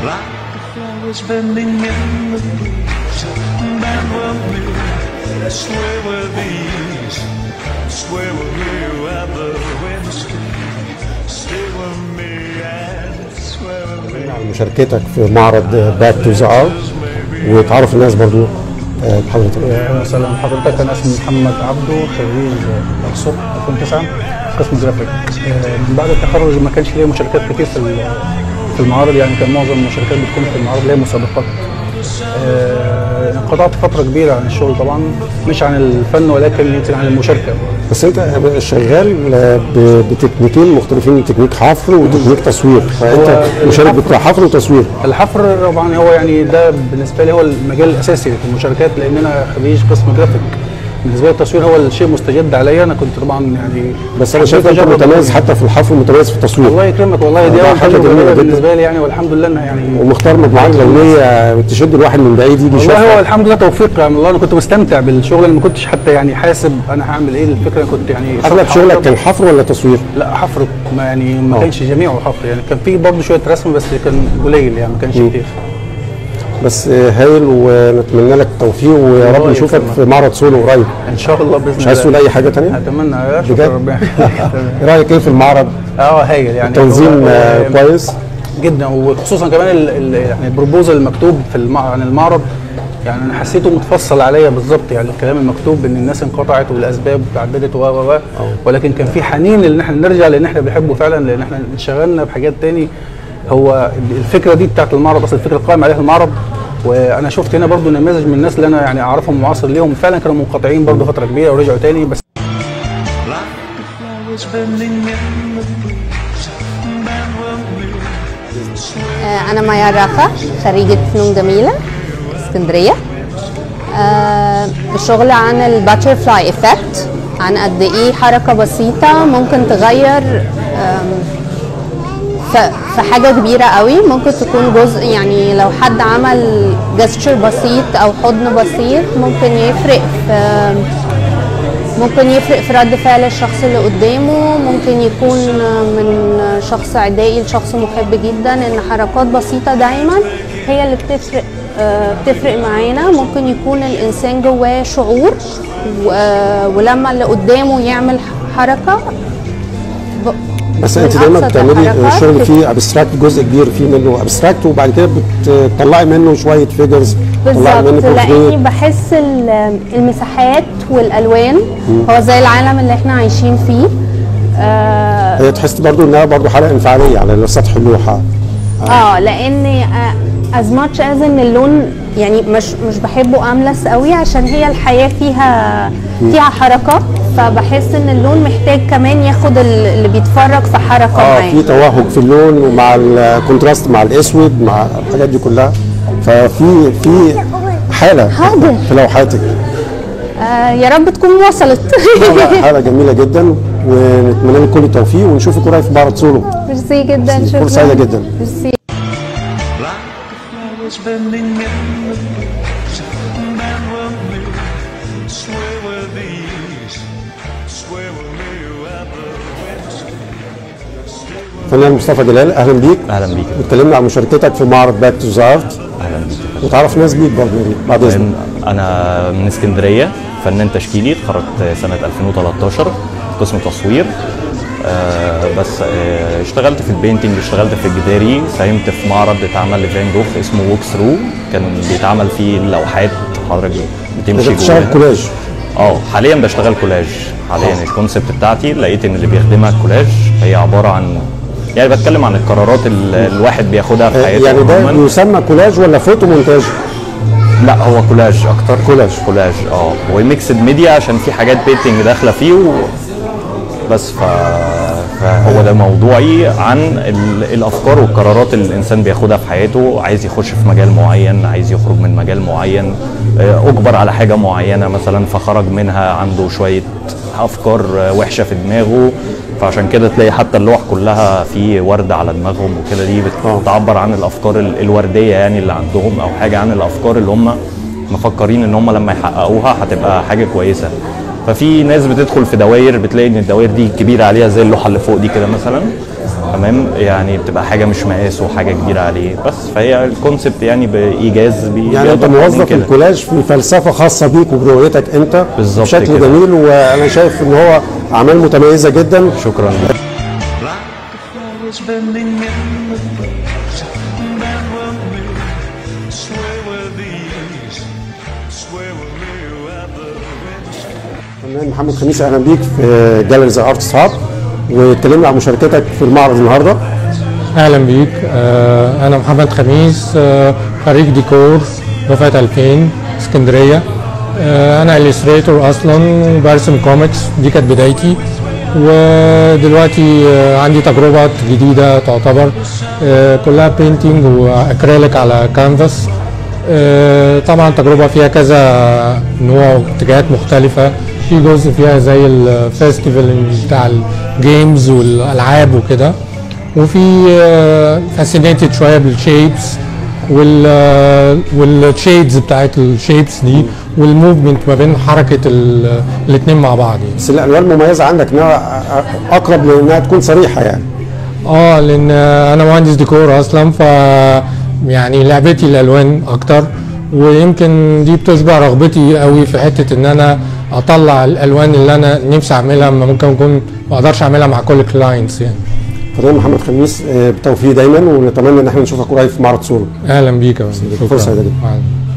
Like the flowers bending in the breeze, bend with me, sway with ease, sway with me where the wind speeds, stay with me and sway with me. على مشاركتك في معرض باك تو ذا ارت وتعرف الناس برضو آه، بحضرتك اهلا وسهلا بحضرتك انا اسمي محمد عبده خريج الصبح 2009 قسم جرافيك آه، من بعد التخرج ما كانش ليا مشاركات كتير في ال- في المعارض يعني كان معظم المشاركات بتكون في المعارض اللي هي مسابقات آه، انقطعت فتره كبيره عن الشغل طبعا مش عن الفن ولكن يمكن عن المشاركه بس انت شغال آه، ب- بتكنيكين مختلفين تكنيك حفر وتكنيك تصوير فانت هو مشارك الحفر- بتاع حفر وتصوير الحفر طبعا هو يعني ده بالنسبه لي هو المجال الاساسي في المشاركات لان انا خريج قسم جرافيك بالنسبه لي التصوير هو الشيء مستجد عليا انا كنت طبعا يعني بس انا شايف انت أجرب متميز يعني. حتى في الحفر ومتميز في التصوير الله يكرمك والله دي والله اول حاجة حاجه جميلة جميله جدا. بالنسبه لي يعني والحمد لله انها يعني ومختار مجموعات لونيه تشد الواحد من بعيد يجي والله هو يشوفها الحمد لله توفيق يعني والله انا كنت مستمتع بالشغل انا ما كنتش حتى يعني حاسب انا هعمل ايه الفكره كنت يعني اغلب صفحة شغلك واحدة. كان حفر ولا تصوير؟ لا حفر ما يعني ما آه. كانش جميعه حفر يعني كان في برضه شويه رسم بس كان قليل يعني ما كانش مم. كتير بس آه، هايل ونتمنى لك التوفيق ويا رب الله نشوفك يكرمك. في معرض سولو قريب ان شاء الله باذن مش عايز الله تقول اي حاجه تانية؟ اتمنى يا بجد؟ شكرا ربنا ايه رايك ايه في المعرض؟ اه هايل يعني التنظيم هو- آه، هو- كويس جدا وخصوصا كمان ال ال يعني البروبوزال المكتوب في المع... عن المعرض يعني انا حسيته متفصل عليا بالظبط يعني الكلام المكتوب ان الناس انقطعت والاسباب تعددت و و و ولكن كان في حنين ان احنا نرجع لان احنا بنحبه فعلا لان احنا انشغلنا بحاجات تاني هو الفكره دي بتاعت المعرض اصلا الفكره القائمه عليها المعرض وانا شفت هنا برضو نماذج من الناس اللي انا يعني اعرفهم معاصر ليهم فعلا كانوا منقطعين برضو فتره كبيره ورجعوا تاني بس Like the flowers bending in the breeze, bend with me, sway آه، أنا ميار رافع خريجة فنون جميلة اسكندرية آه، الشغل عن الباتر فلاي افكت عن قد ايه حركة بسيطة ممكن تغير آم، ف- في حاجة كبيرة قوي ممكن تكون جزء يعني لو حد عمل جستشر بسيط أو حضن بسيط ممكن يفرق في ممكن يفرق في رد فعل الشخص اللي قدامه ممكن يكون من شخص عدائي لشخص محب جدا ان حركات بسيطة دايما هي اللي بتفرق آه، بتفرق معانا ممكن يكون الانسان جواه شعور و- آه، ولما اللي قدامه يعمل حركة ب- بس من انت دايما أبسط بتعملي الحركات الشغل بت- فيه ابستراكت جزء كبير فيه منه ابستراكت وبعد كده بتطلعي منه شويه فيجرز تطلعي منه بالظبط لاني portrait. بحس ال- المساحات والالوان هو زي العالم اللي احنا عايشين فيه آه هي تحس برضو انها برضو حاله انفعاليه على سطح اللوحه اه لان از ماتش از ان اللون يعني مش مش بحبه املس قوي عشان هي الحياه فيها فيها حركه فبحس ان اللون محتاج كمان ياخد ال- اللي بيتفرج في حركه اه معاه في توهج في اللون ومع الكونتراست مع الاسود مع الحاجات دي كلها ففي في حاله حاضر. في لوحاتك آه يا رب تكون وصلت لا، حاله جميله جدا ونتمنى لك كل التوفيق ونشوفك قريب في معرض سولو ميرسي جدا ميرسي. شكرا فرصة سعيدة جدا. ميرسي like the flowers bending in the breeze, bend with me, sway with ease, sway with me where the wind speeds. فنان مصطفى جلال اهلا بيك اهلا بيك واتكلمنا عن مشاركتك في معرض باك تو ذا ارت اهلا بيك وتعرف ناس بيك برضه يعني بعد اذنك انا من اسكندريه فنان تشكيلي اتخرجت سنه 2013 قسم تصوير آه بس آه اشتغلت في البينتنج اشتغلت في الجداري ساهمت في معرض اتعمل لفان جوخ اسمه ووك ثرو كان بيتعمل فيه لوحات حضرتك بتمشي انت بتشتغل جواها. كولاج اه حاليا بشتغل كولاج حاليا الكونسيبت بتاعتي لقيت ان اللي بيخدمها الكولاج هي عباره عن يعني بتكلم عن القرارات اللي الواحد بياخدها في حياته يعني ده عموماً. يسمى كولاج ولا فوتو مونتاج؟ لا هو كولاج اكتر كولاج. كولاج اه وميكسد ميديا عشان في حاجات بيتنج داخله فيه و... بس ف... فهو ده موضوعي عن ال... الافكار والقرارات اللي الانسان بياخدها في حياته عايز يخش في مجال معين عايز يخرج من مجال معين آه، اجبر على حاجه معينه مثلا فخرج منها عنده شويه افكار آه، وحشه في دماغه فعشان كده تلاقي حتى اللوح كلها في ورد على دماغهم وكده دي بتعبر عن الافكار ال- الورديه يعني اللي عندهم او حاجه عن الافكار اللي هم مفكرين ان هم لما يحققوها هتبقى حاجه كويسه ففي ناس بتدخل في دوائر بتلاقي ان الدوائر دي كبيره عليها زي اللوحه اللي فوق دي كده مثلا تمام يعني بتبقى حاجه مش مقاس وحاجه كبيره عليه بس فهي الكونسبت يعني بايجاز بي يعني انت بيقدر من موظف كده. الكولاج في فلسفه خاصه بيك وبرؤيتك انت بالظبط بشكل كده. جميل وانا شايف ان هو اعمال متميزه جدا شكرا Like the flowers bending in the breeze, bend with me, sway with ease, sway with me at the wind. الفنان محمد خميس اهلا بيك في جاليريز ارتس هاب واتكلمنا عن مشاركتك في المعرض النهارده اهلا بيك آه، انا محمد خميس آه، خريج ديكور دفعه 2000 اسكندريه آه، انا اليستريتور اصلا وبرسم كوميكس دي كانت بدايتي ودلوقتي آه، عندي تجربه جديده تعتبر آه، كلها بينتينج واكريليك على كانفاس آه، طبعا تجربه فيها كذا نوع واتجاهات مختلفه في جزء فيها زي الفيستيفال بتاع الجيمز والالعاب وكده وفي فاسينيتد شويه بالشيبس وال والشيدز بتاعت الشيبس دي والموفمنت ما بين حركه الاثنين مع بعض يعني. بس الالوان مميزه عندك انها اقرب لانها تكون صريحه يعني اه لان انا مهندس ديكور اصلا ف يعني لعبتي الالوان اكتر ويمكن دي بتشبع رغبتي قوي في حته ان انا اطلع الالوان اللي انا نفسي اعملها ما ممكن اكون ما اقدرش اعملها مع كل كلاينتس يعني فنان محمد خميس آه، بالتوفيق دايما ونتمنى ان احنا نشوفك قريب في معرض صوره اهلا بيك يا فندم. فرصة سعيدة جدا. شكرا